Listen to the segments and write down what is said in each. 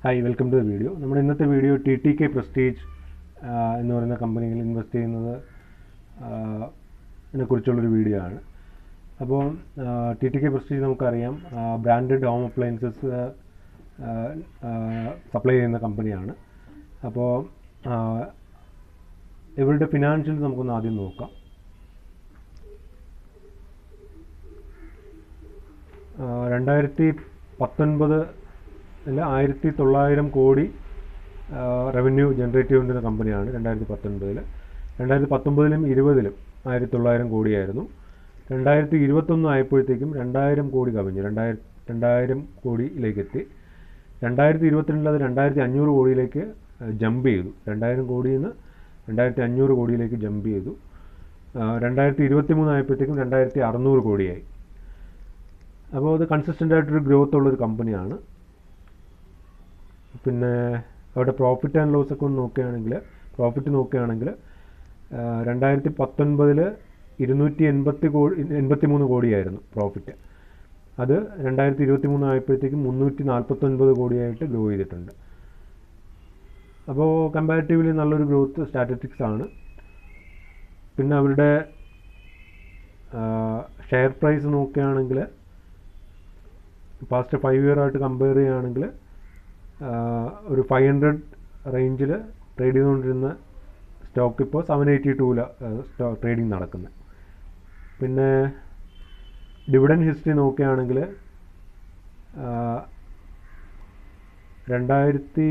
hi welcome to the video നമ്മുടെ ഇന്നത്തെ video T T K Prestige എന്ന് പറയുന്ന കമ്പനിയിൽ ഇൻവെസ്റ്റ് ചെയ്യുന്നത് ഇതിനെക്കുറിച്ചുള്ളൊരു വീഡിയോ ആണ് അപ്പോൾ ടി ടി കെ പ്രസ്റ്റീജ് നമുക്കറിയാം ബ്രാൻഡഡ് ഹോം അപ്ലയൻസസ് സപ്ലൈ ചെയ്യുന്ന കമ്പനിയാണ് അപ്പോൾ ഇവരുടെ ഫിനാൻഷ്യൽസ് നമുക്കൊന്ന് ആദ്യം നോക്കാം രണ്ടായിരത്തി പത്തൊൻപത് അല്ല ആയിരത്തി തൊള്ളായിരം കോടി റവന്യൂ ജനറേറ്റ് ചെയ്തുകൊണ്ടിരുന്ന കമ്പനിയാണ് രണ്ടായിരത്തി പത്തൊൻപതിൽ രണ്ടായിരത്തി പത്തൊമ്പതിലും ഇരുപതിലും ആയിരത്തി തൊള്ളായിരം കോടിയായിരുന്നു രണ്ടായിരത്തി ഇരുപത്തൊന്ന് ആയപ്പോഴത്തേക്കും രണ്ടായിരം കോടി കവിഞ്ഞു രണ്ടായിരം രണ്ടായിരം കോടിയിലേക്ക് എത്തി രണ്ടായിരത്തി ഇരുപത്തിരണ്ടിൽ അത് രണ്ടായിരത്തി അഞ്ഞൂറ് കോടിയിലേക്ക് ജമ്പ് ചെയ്തു രണ്ടായിരം കോടിയിൽ നിന്ന് രണ്ടായിരത്തി അഞ്ഞൂറ് കോടിയിലേക്ക് ജമ്പ് ചെയ്തു രണ്ടായിരത്തി ഇരുപത്തി മൂന്ന് ആയപ്പോഴത്തേക്കും രണ്ടായിരത്തി അറുന്നൂറ് കോടിയായി അപ്പോൾ അത് കൺസിസ്റ്റൻ്റ് ആയിട്ടൊരു ഗ്രോത്ത് ഉള്ളൊരു കമ്പനിയാണ് പിന്നെ അവിടെ പ്രോഫിറ്റ് ആൻഡ് ലോസ് ഒക്കെ ഒന്ന് നോക്കുകയാണെങ്കിൽ പ്രോഫിറ്റ് നോക്കുകയാണെങ്കിൽ രണ്ടായിരത്തി പത്തൊൻപതിൽ ഇരുന്നൂറ്റി എൺപത്തി കോടി എൺപത്തി മൂന്ന് കോടിയായിരുന്നു പ്രോഫിറ്റ് അത് രണ്ടായിരത്തി ഇരുപത്തി മൂന്ന് ആയപ്പോഴത്തേക്കും മുന്നൂറ്റി നാൽപ്പത്തൊൻപത് കോടിയായിട്ട് ഗ്രോ ചെയ്തിട്ടുണ്ട് അപ്പോൾ കമ്പാരിറ്റീവ്ലി നല്ലൊരു ഗ്രോത്ത് സ്റ്റാറ്റിസ്റ്റിക്സ് ആണ് പിന്നെ അവരുടെ ഷെയർ പ്രൈസ് നോക്കുകയാണെങ്കിൽ പാസ്റ്റ് ഫൈവ് ഇയർ ആയിട്ട് കമ്പയർ ചെയ്യുകയാണെങ്കിൽ ഒരു ഫൈവ് ഹൺഡ്രഡ് റേഞ്ചിൽ ട്രേഡ് ചെയ്തുകൊണ്ടിരുന്ന സ്റ്റോക്ക് ഇപ്പോൾ സെവൻ എയ്റ്റി ടൂലാണ് സ്റ്റോ ട്രേഡിംഗ് നടക്കുന്നത് പിന്നെ ഡിവിഡൻ ഹിസ്റ്ററി നോക്കുകയാണെങ്കിൽ രണ്ടായിരത്തി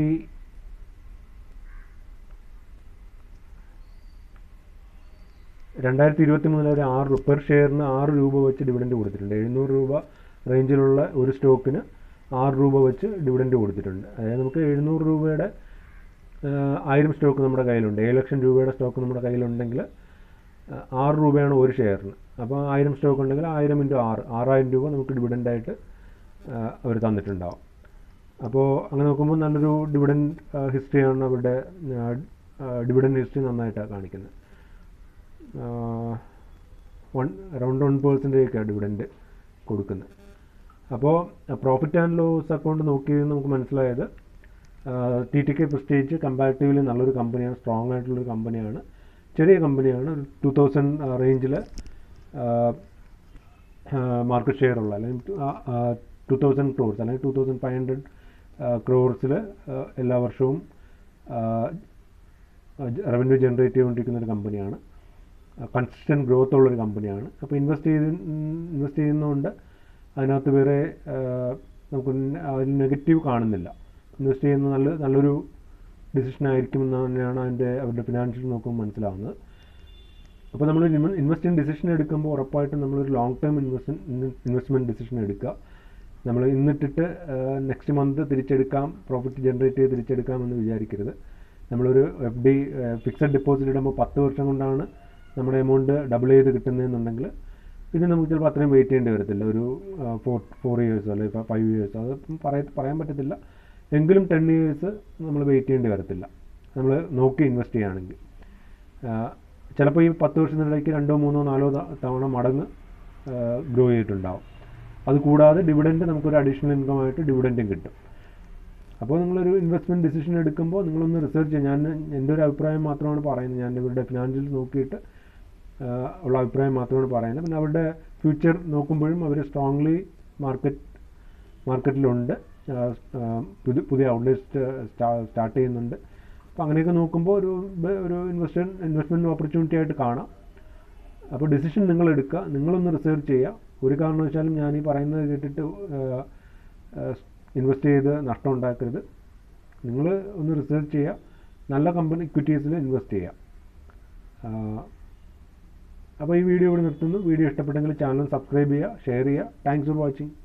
രണ്ടായിരത്തി ഇരുപത്തി മൂന്നിൽ ഒരു ആറ് രൂപ പെർ ഷെയറിന് ആറ് രൂപ വെച്ച് ഡിവിഡൻഡ് കൊടുത്തിട്ടുണ്ട് എഴുന്നൂറ് രൂപ റേഞ്ചിലുള്ള ഒരു സ്റ്റോക്കിന് ആറ് രൂപ വെച്ച് ഡിവിഡൻഡ് കൊടുത്തിട്ടുണ്ട് അതായത് നമുക്ക് എഴുന്നൂറ് രൂപയുടെ ആയിരം സ്റ്റോക്ക് നമ്മുടെ കയ്യിലുണ്ട് ഏഴ് ലക്ഷം രൂപയുടെ സ്റ്റോക്ക് നമ്മുടെ കയ്യിലുണ്ടെങ്കിൽ ആറ് രൂപയാണ് ഒരു ഷെയറിന് അപ്പോൾ ആയിരം സ്റ്റോക്ക് ഉണ്ടെങ്കിൽ ആയിരം ഇൻറ്റു ആറ് ആറായിരം രൂപ നമുക്ക് ഡിവിഡൻ്റായിട്ട് അവർ തന്നിട്ടുണ്ടാവും അപ്പോൾ അങ്ങനെ നോക്കുമ്പോൾ നല്ലൊരു ഡിവിഡൻഡ് ഹിസ്റ്ററിയാണ് അവരുടെ ഡിവിഡൻഡ് ഹിസ്റ്ററി നന്നായിട്ടാണ് കാണിക്കുന്നത് വൺ അറൗണ്ട് വൺ പേഴ്സൻറ്റേജൊക്കെയാണ് ഡിവിഡൻഡ് കൊടുക്കുന്നത് അപ്പോൾ പ്രോഫിറ്റ് ആൻഡ് ലോസ് അക്കൗണ്ട് നോക്കി നമുക്ക് മനസ്സിലായത് T T K Prestige comparatively നല്ലൊരു കമ്പനിയാണ് സ്ട്രോങ് ആയിട്ടുള്ളൊരു കമ്പനിയാണ് ചെറിയ കമ്പനിയാണ് ഒരു ടു തൗസൻഡ് റേഞ്ചിൽ മാർക്കറ്റ് ഷെയർ ഉള്ള അല്ലെങ്കിൽ ടു തൗസൻഡ് ക്രോർസ് അല്ലെങ്കിൽ ടു തൗസൻഡ് ഫൈവ് ഹൺഡ്രഡ് ക്രോർസിൽ എല്ലാ വർഷവും റവന്യൂ ജനറേറ്റ് ചെയ്തുകൊണ്ടിരിക്കുന്ന ഒരു കമ്പനിയാണ് കൺസിസ്റ്റൻറ്റ് ഗ്രോത്ത് ഉള്ളൊരു കമ്പനിയാണ് അപ്പോൾ ഇൻവെസ്റ്റ് ചെയ്ത് ഇൻവെസ്റ്റ് ചെയ്യുന്നതുകൊണ്ട് അതിനകത്ത് വേറെ നമുക്ക് അതിൽ നെഗറ്റീവ് കാണുന്നില്ല ഇൻവെസ്റ്റ് ചെയ്യുന്ന നല്ല നല്ലൊരു ഡിസിഷൻ ആയിരിക്കുമെന്ന് തന്നെയാണ് അതിൻ്റെ അവരുടെ ഫിനാൻഷ്യൽ നോക്കുമ്പോൾ മനസ്സിലാവുന്നത് അപ്പോൾ നമ്മൾ ഇൻവെസ്റ്റിംഗ് ഡിസിഷൻ എടുക്കുമ്പോൾ ഉറപ്പായിട്ടും നമ്മളൊരു long term invest investment decision എടുക്കുക നമ്മൾ ഇന്നിട്ടിട്ട് നെക്സ്റ്റ് മന്ത് തിരിച്ചെടുക്കാം പ്രോഫിറ്റ് ജനറേറ്റ് ചെയ്ത് തിരിച്ചെടുക്കാം എന്ന് വിചാരിക്കരുത് നമ്മളൊരു എഫ് ഡി ഫിക്സഡ് ഡെപ്പോസിറ്റ് ഇടുമ്പോൾ പത്ത് വർഷം കൊണ്ടാണ് നമ്മുടെ എമൗണ്ട് ഡബിൾ ചെയ്ത് കിട്ടുന്നതെന്നുണ്ടെങ്കിൽ ഇത് നമുക്ക് ചിലപ്പോൾ അത്രയും വെയിറ്റ് ചെയ്യേണ്ടി വരത്തില്ല ഒരു ഫോർ ഫോർ ഇയേഴ്സോ അല്ലെങ്കിൽ ഫൈവ് ഇയേഴ്സോ അത് പറയ പറയാൻ പറ്റത്തില്ല എങ്കിലും ടെൻ ഇയേഴ്സ് നമ്മൾ വെയിറ്റ് ചെയ്യേണ്ടി വരത്തില്ല നമ്മൾ നോക്കി ഇൻവെസ്റ്റ് ചെയ്യുകയാണെങ്കിൽ ചിലപ്പോൾ ഈ പത്ത് വർഷത്തിനിടയ്ക്ക് രണ്ടോ മൂന്നോ നാലോ തവണ മടങ്ങ് ഗ്രോ ചെയ്തിട്ടുണ്ടാവും അത് കൂടാതെ ഡിവിഡൻറ്റ് നമുക്കൊരു അഡീഷണൽ ഇൻകം ആയിട്ട് ഡിവിഡൻറ്റും കിട്ടും അപ്പോൾ നിങ്ങളൊരു ഇൻവെസ്റ്റ്മെൻറ്റ് ഡിസിഷൻ എടുക്കുമ്പോൾ നിങ്ങളൊന്ന് റിസർച്ച് ചെയ്യുക ഞാൻ എൻ്റെ ഒരു അഭിപ്രായം മാത്രമാണ് പറയുന്നത് ഞാൻ ഇവരുടെ ഫിനാൻഷ്യൽസ് നോക്കിയിട്ട് ഉള്ള അഭിപ്രായം മാത്രമാണ് പറയുന്നത് പിന്നെ അവരുടെ ഫ്യൂച്ചർ നോക്കുമ്പോഴും അവർ സ്ട്രോങ്ലി മാർക്കറ്റ് മാർക്കറ്റിലുണ്ട് പുതിയ പുതിയ ഔട്ട്ലെറ്റ്സ് സ്റ്റാർട്ട് ചെയ്യുന്നുണ്ട് അപ്പോൾ അങ്ങനെയൊക്കെ നോക്കുമ്പോൾ ഒരു ഒരു ഇൻവെസ്റ്റൻ ഇൻവെസ്റ്റ്മെൻറ്റ് ഓപ്പർച്യൂണിറ്റി ആയിട്ട് കാണാം അപ്പോൾ ഡിസിഷൻ നിങ്ങൾ എടുക്കുക നിങ്ങളൊന്ന് റിസർച്ച് ചെയ്യുക ഒരു കാരണവശാലും ഞാൻ ഈ പറയുന്നത് കേട്ടിട്ട് ഇൻവെസ്റ്റ് ചെയ്ത് നഷ്ടം ഉണ്ടാക്കരുത് നിങ്ങൾ ഒന്ന് റിസർച്ച് ചെയ്യുക നല്ല കമ്പനി ഇക്വിറ്റീസിൽ ഇൻവെസ്റ്റ് ചെയ്യുക അപ്പോൾ ഈ വീഡിയോ ഇവിടെ നിർത്തുന്നു വീഡിയോ ഇഷ്ടപ്പെട്ടെങ്കിൽ ചാനൽ സബ്സ്ക്രൈബ് ചെയ്യുക ഷെയർ ചെയ്യുക താങ്ക്സ് ഫോർ വാച്ചിങ്